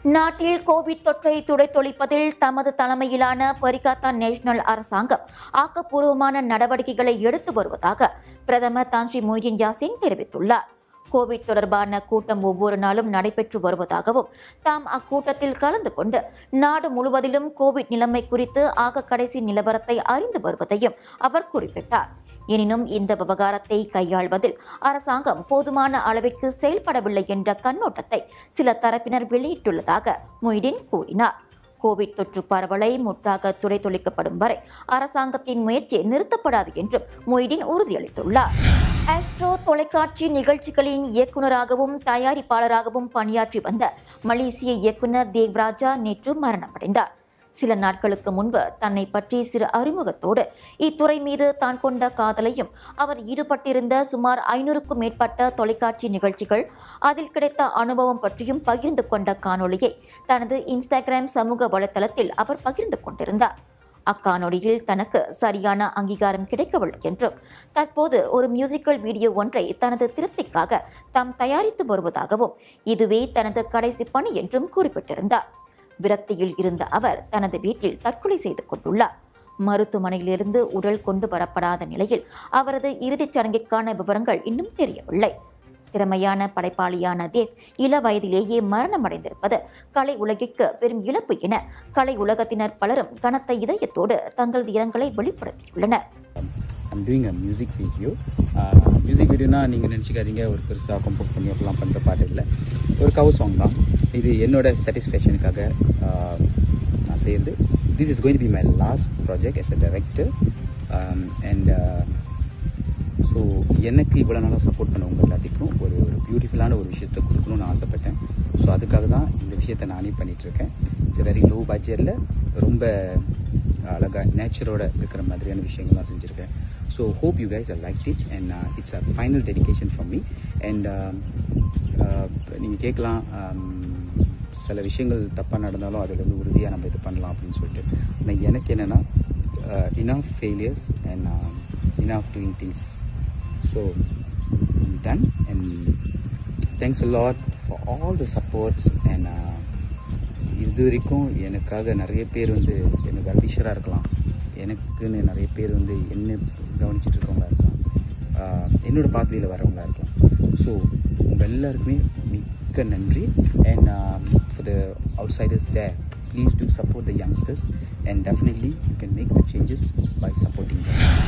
நாட்டில் கோவிட் தொற்றை துடைத்தொழிப்பதில் தமது தலைமையிலான பரிகாத்தா நேஷனல் அரசாங்கம் ஆக்கப்பூர்வமான நடவடிக்கைகளை எடுத்து வருவதாக பிரதமர் தான்ஷி மொய்தீன் யாசின் தெரிவித்துள்ளார் கோவிட் தொடர்பான கூட்டம் ஒவ்வொரு நாளும் நடைபெற்று வருவதாகவும் தாம் அக்கூட்டத்தில் கலந்து கொண்டு நாடு முழுவதிலும் கோவிட் நிலைமை குறித்து ஆக கடைசி நிலவரத்தை அறிந்து வருவதையும் அவர் குறிப்பிட்டார் எனினும் இந்த விவகாரத்தை கையாள்வதில் அரசாங்கம் போதுமான அளவிற்கு செயல்படவில்லை என்ற கண்ணோட்டத்தை சில தரப்பினர் வெளியிட்டுள்ளதாக மொய்தீன் கூறினார் கோவிட் தொற்று பரவலை முற்றாக துடைத்தொழிக்கப்படும் வரை அரசாங்கத்தின் முயற்சி நிறுத்தப்படாது என்றும் மொய்தீன் உறுதியளித்துள்ளார் ஆஸ்ட்ரோ தொலைக்காட்சி நிகழ்ச்சிகளின் இயக்குநராகவும் தயாரிப்பாளராகவும் பணியாற்றி வந்த மலேசிய இயக்குனர் தேவ்ராஜா நேற்று மரணமடைந்தார் சில நாட்களுக்கு முன்பு தன்னை பற்றி சிறு அறிமுகத்தோடு இத்துறை மீது தான் கொண்ட காதலையும் அவர் ஈடுபட்டிருந்த சுமார் ஐநூறுக்கும் மேற்பட்ட தொலைக்காட்சி நிகழ்ச்சிகள் அதில் கிடைத்த அனுபவம் பற்றியும் பகிர்ந்து கொண்ட காணொளியை தனது இன்ஸ்டாகிராம் சமூக வலைத்தளத்தில் அவர் பகிர்ந்து கொண்டிருந்தார் அக்காணொளியில் தனக்கு சரியான அங்கீகாரம் கிடைக்கவில்லை என்றும் தற்போது ஒரு மியூசிக்கல் வீடியோ ஒன்றை தனது திருப்திக்காக தாம் தயாரித்து வருவதாகவும் இதுவே தனது கடைசி பணி என்றும் குறிப்பிட்டிருந்தார் விரக்தியில் இருந்த அவர் தனது வீட்டில் தற்கொலை செய்து கொண்டுள்ளார் மருத்துவமனையிலிருந்து உடல் கொண்டு வரப்படாத நிலையில் அவரது இறுதிச் சடங்கிற்கான விவரங்கள் இன்னும் தெரியவில்லை திறமையான படைப்பாளியான தேவ் இள வயதிலேயே மரணமடைந்திருப்பது கலை உலகிற்கு பெரும் இழப்பு என கலை உலகத்தினர் பலரும் கனத்த இதயத்தோடு தங்களது இரங்கலை வெளிப்படுத்தியுள்ளனர் I'm doing a music video music வீடியோனா நீங்கள் நினச்சிக்காதீங்க ஒரு பெருசாக கம்போஸ் பண்ணி அப்படிலாம் பண்ணுற பாட்டு இல்லை ஒரு கவர் சாங் தான் இது என்னோட சாட்டிஸ்ஃபேக்ஷனுக்காக நான் செய்கிறது this is going be my last project as a director and so எனக்கு இவ்வளோ நாளாக சப்போர்ட் பண்ணவங்க எல்லாத்துக்கும் ஒரு ஒரு பியூட்டிஃபுல்லான ஒரு விஷயத்தை கொடுக்கணும்னு ஆசைப்பட்டேன் ஸோ அதுக்காக தான் இந்த விஷயத்தை நானே பண்ணிகிட்ருக்கேன் இட்ஸ் வெரி லோ பட்ஜெட்டில் ரொம்ப அழகாக நேச்சரோட இருக்கிற மாதிரியான விஷயங்கள்லாம் செஞ்சுருக்கேன் so hope you guys are like it and it's a final dedication for me and நீங்கள் கேட்கலாம் um, சில விஷயங்கள் தப்பாக நடந்தாலும் அதில் வந்து உறுதியாக நம்ம இது பண்ணலாம் அப்படின்னு சொல்லிட்டு ஆனால் எனக்கு என்னென்னா enough failures and enough doing things so done and thanks lot for all the supports and இது வரைக்கும் எனக்காக நிறைய பேர் வந்து எனக்கு அபிஷராக இருக்கலாம் எனக்குன்னு நிறைய பேர் வந்து என்ன கவனிச்சிட்டு இருக்கவங்களா இருக்கலாம் ஆஹ் என்னோட பாதையில் வரவங்களா இருக்கலாம் ஸோ உங்கள் எல்லாருக்குமே மிக்க நன்றி and for the outsiders they please do support the youngsters and definitely you can make the changes by supporting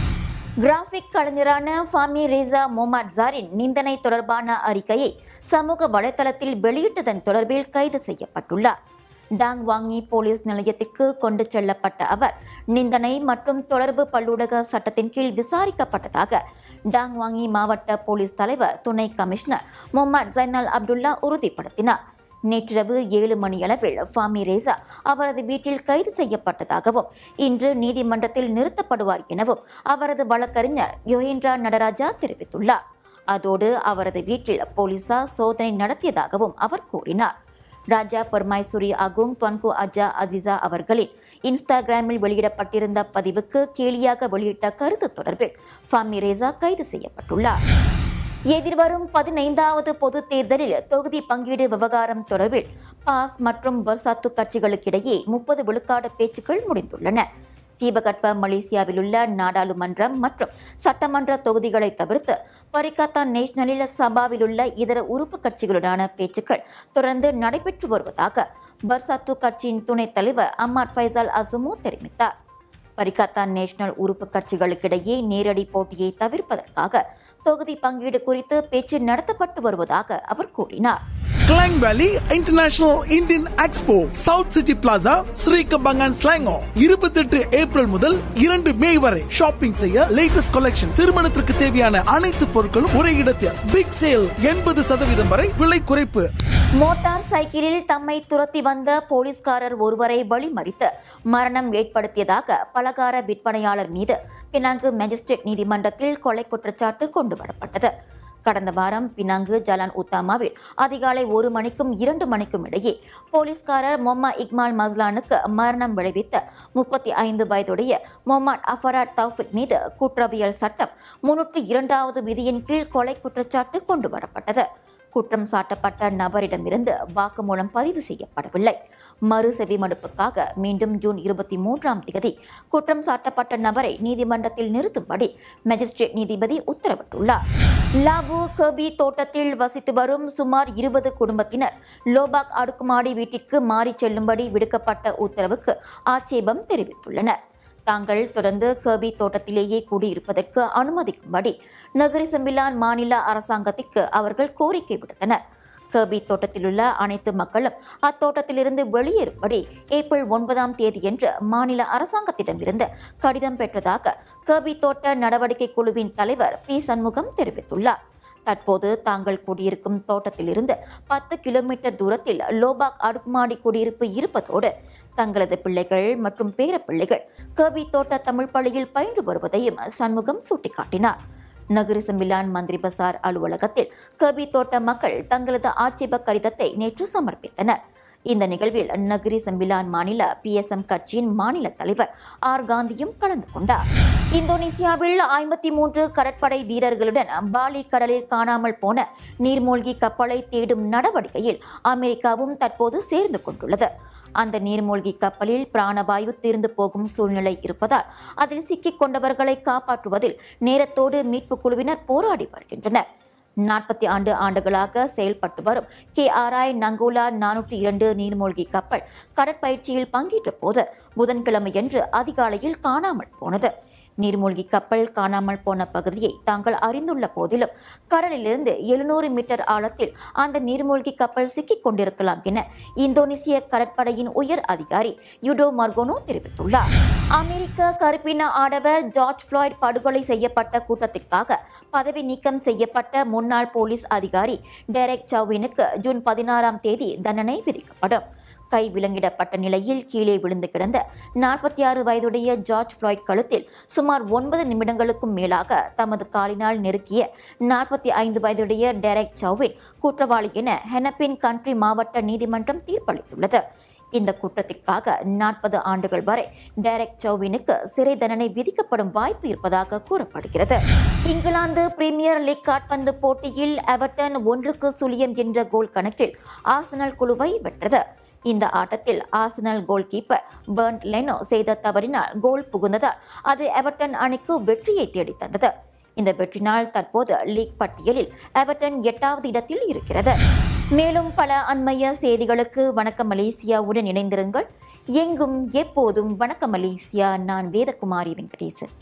graphic கலைஞரான ஃபாமி ரேசா மொஹமட் ஜாரின் நிந்தனை தொடர்பான அறிக்கையை சமூக வலைதளத்தில் வெளியிட்டதன் தொடர்பில் கைது செய்யப்பட்டுள்ளார் டாங் வாங்கி போலீஸ் நிலையத்திற்கு கொண்டு செல்லப்பட்ட அவர் நிந்தனை மற்றும் தொடர்பு பல்லூடக சட்டத்தின் கீழ் விசாரிக்கப்பட்டதாக டாங் வாங்கி மாவட்ட போலீஸ் தலைவர் துணை கமிஷனர் முகமது ஜைனல் அப்துல்லா உறுதிப்படுத்தினார் நேற்றிரவு ஏழு மணியளவில் ஃபாமி ரேசா அவரது வீட்டில் கைது செய்யப்பட்டதாகவும் இன்று நீதிமன்றத்தில் நிறுத்தப்படுவார் எனவும் அவரது வழக்கறிஞர் யோகேந்திரா நடராஜா தெரிவித்துள்ளார் அதோடு அவரது வீட்டில் போலீசார் சோதனை நடத்தியதாகவும் அவர் கூறினார் ராஜா பர்மாய்சுரி அகுங் தொன்கு அஜா அசிசா அவர்களின் இன்ஸ்டாகிராமில் வெளியிடப்பட்டிருந்த பதிவுக்கு கேலியாக வெளியிட்ட கருத்து தொடர்பில் ஃபாமி ரேசா கைது செய்யப்பட்டுள்ளார் எதிர்வரும் பதினைந்தாவது பொதுத் தேர்தலில் தொகுதி பங்கீடு விவகாரம் தொடர்பில் பாஸ் மற்றும் பர்சாத்து கட்சிகளுக்கிடையே முப்பது விழுக்காடு பேச்சுக்கள் முடிந்துள்ளன தீபகற்ப மலேசியாவில் உள்ள நாடாளுமன்றம் மற்றும் சட்டமன்ற தொகுதிகளை தவிர்த்து பரிகாத்தா நேஷனலில் சபாவில் உள்ள இதர உறுப்பு கட்சிகளுடனான பேச்சுக்கள் தொடர்ந்து நடைபெற்று வருவதாக பர்சாத்து கட்சியின் துணைத் தலைவர் அம்மாட் ஃபைசால் அசுமு தெரிவித்தார் பரிகாத்தா நேஷனல் உறுப்பு கட்சிகளுக்கிடையே நேரடி போட்டியை தவிர்ப்பதற்காக தொகுதி பங்கீடு குறித்து பேச்சு நடத்தப்பட்டு வருவதாக அவர் கூறினார் Klang Valley International Indian Expo South City Plaza ஸ்ரீகம்பங்கன் ஸ்லாங்கோ இருபத்தெட்டு ஏப்ரல் முதல் இரண்டு மே வரை ஷாப்பிங் செய்ய லேட்டஸ்ட் கலெக்ஷன் திருமணத்திற்கு தேவையான அனைத்து பொருட்களும் ஒரே இடத்தில் பிக் சேல் எண்பது சதவீதம் வரை விலை குறைப்பு மோட்டார் சைக்கிளில் தம்மை துரத்தி வந்த போலீஸ்காரர் ஒருவரை வழிமறித்து மரணம் ஏற்படுத்தியதாக பலகார விற்பனையாளர் மீது பினாங்கு மேஜிஸ்ட்ரேட் நீதிமன்றத்தில் கொலை குற்றச்சாட்டு கொண்டு வரப்பட்டது கடந்த வாரம் பினாங்கு ஜலான் உத்தாமாவில் அதிகாலை ஒரு மணிக்கும் இரண்டு மணிக்கும் இடையே போலீஸ்காரர் மொம்மா இக்மால் மஸ்லானுக்கு மரணம் விளைவித்த முப்பத்தி ஐந்து வயதுடைய மொஹமட் அஃபராட் தௌஃபிக் மீது குற்றவியல் சட்டம் முன்னூற்று இரண்டாவது விதியின் கீழ் கொலை குற்றச்சாட்டு கொண்டு வரப்பட்டது குற்றம் சாட்டப்பட்ட நபரிடமிருந்து வாக்குமூலம் பதிவு செய்யப்படவில்லை மறு செவிமடுப்புக்காக மீண்டும் ஜூன் இருபத்தி மூன்றாம் தேதி குற்றம் சாட்டப்பட்ட நபரை நீதிமன்றத்தில் நிறுத்தும்படி மேஜிஸ்ட்ரேட் நீதிபதி உத்தரவிட்டுள்ளார் லாபு கபி தோட்டத்தில் வசித்து வரும் சுமார் இருபது குடும்பத்தினர் லோபாக் அடுக்குமாடி வீட்டிற்கு மாறிச் செல்லும்படி விடுக்கப்பட்ட உத்தரவுக்கு ஆட்சேபம் தெரிவித்துள்ளனர் தாங்கள் தொடர்ந்து கபி தோட்டத்திலேயே குடியிருப்பதற்கு அனுமதிக்கும்படி நகரி செம்பிலான் மாநில அரசாங்கத்திற்கு அவர்கள் கோரிக்கை விடுத்தனர் கபி தோட்டத்திலுள்ள அனைத்து மக்களும் அத்தோட்டத்திலிருந்து வெளியேறும்படி ஏப்ரல் ஒன்பதாம் தேதியன்று மாநில அரசாங்கத்திடமிருந்து கடிதம் பெற்றதாக கபி தோட்ட நடவடிக்கை குழுவின் தலைவர் பி சண்முகம் தெரிவித்துள்ளார் தற்போது தாங்கள் குடியிருக்கும் தோட்டத்திலிருந்து பத்து கிலோமீட்டர் தூரத்தில் லோபாக் அடுக்குமாடி குடியிருப்பு இருப்பதோடு தங்களது பிள்ளைகள் மற்றும் பேரப்பிள்ளைகள் கபி தோட்ட தமிழ் பள்ளியில் பயின்று வருவதையும் சண்முகம் சுட்டிக்காட்டினார் நகரி செம்பிலான் மந்திரி பசார் அலுவலகத்தில் கபி தோட்ட மக்கள் தங்களது ஆட்சேப கடிதத்தை நேற்று சமர்ப்பித்தனர் இந்த நிகழ்வில் நகரி செம்பிலான் மாநில பிஎஸ்எம் கட்சியின் மாநில தலைவர் ஆர் காந்தியும் கலந்து கொண்டார் இந்தோனேசியாவில் ஐம்பத்தி மூன்று கடற்படை வீரர்களுடன் பாலி கடலில் காணாமல் போன நீர்மூழ்கி கப்பலை தேடும் நடவடிக்கையில் அமெரிக்காவும் தற்போது சேர்ந்து கொண்டுள்ளது அந்த நீர்மூழ்கி கப்பலில் பிராணவாயு தீர்ந்து போகும் சூழ்நிலை இருப்பதால் அதில் சிக்கிக் கொண்டவர்களை காப்பாற்றுவதில் நேரத்தோடு மீட்பு குழுவினர் போராடி வருகின்றனர் நாற்பத்தி ஆண்டு ஆண்டுகளாக செயல்பட்டு வரும் கே ஆர்ஐ நங்கோலா நானூற்றி இரண்டு நீர்மூழ்கி கப்பல் கடற்பயிற்சியில் பங்கேற்ற போது புதன்கிழமையன்று அதிகாலையில் காணாமல் போனது நீர்மூழ்கி கப்பல் காணாமல் போன பகுதியை தாங்கள் அறிந்துள்ள போதிலும் கடலிலிருந்து எழுநூறு மீட்டர் ஆழத்தில் அந்த நீர்மூழ்கி கப்பல் சிக்கிக் கொண்டிருக்கலாம் என இந்தோனேசிய கடற்படையின் உயர் அதிகாரி யுடோ மர்கோனோ தெரிவித்துள்ளார் அமெரிக்க கருப்பின ஆடவர் ஜார்ஜ் ஃப்ளாய்ட் படுகொலை செய்யப்பட்ட கூட்டத்திற்காக பதவி நீக்கம் செய்யப்பட்ட முன்னாள் போலீஸ் அதிகாரி டெரெக் சௌவினுக்கு ஜூன் பதினாறாம் தேதி தண்டனை விதிக்கப்படும் கை விலங்கிடப்பட்ட நிலையில் கீழே விழுந்து கிடந்த நாற்பத்தி ஆறு வயதுடைய ஜார்ஜ் ஃப்ளாய்ட் கழுத்தில் சுமார் ஒன்பது நிமிடங்களுக்கும் மேலாக தமது காலினால் நெருக்கிய நாற்பத்தி ஐந்து வயதுடைய டெரெக் சௌவின் குற்றவாளி என ஹெனப்பின் கண்ட்ரி மாவட்ட நீதிமன்றம் தீர்ப்பளித்துள்ளது இந்த குற்றத்திற்காக நாற்பது ஆண்டுகள் வரை டெரெக் சௌவினுக்கு சிறை தண்டனை விதிக்கப்படும் வாய்ப்பு இருப்பதாக கூறப்படுகிறது இங்கிலாந்து பிரீமியர் லீக் காட்பந்து போட்டியில் எவர்டன் ஒன்றுக்கு சுழியம் என்ற கோல் கணக்கில் ஆர்சனல் குழுவை வென்றது இந்த ஆட்டத்தில் ஆர்சனல் கோல் கீப்பர் பெர்ண்ட் லெனோ செய்த தவறினால் கோல் புகுந்ததால் அது எவர்டன் அணிக்கு வெற்றியை தேடித் தந்தது இந்த வெற்றினால் தற்போது லீக் பட்டியலில் எவர்டன் எட்டாவது இடத்தில் இருக்கிறது மேலும் பல அண்மைய செய்திகளுக்கு வணக்கம் மலேசியாவுடன் இணைந்திருங்கள் எங்கும் எப்போதும் வணக்கம் மலேசியா நான் வேதகுமாரி வெங்கடேசன்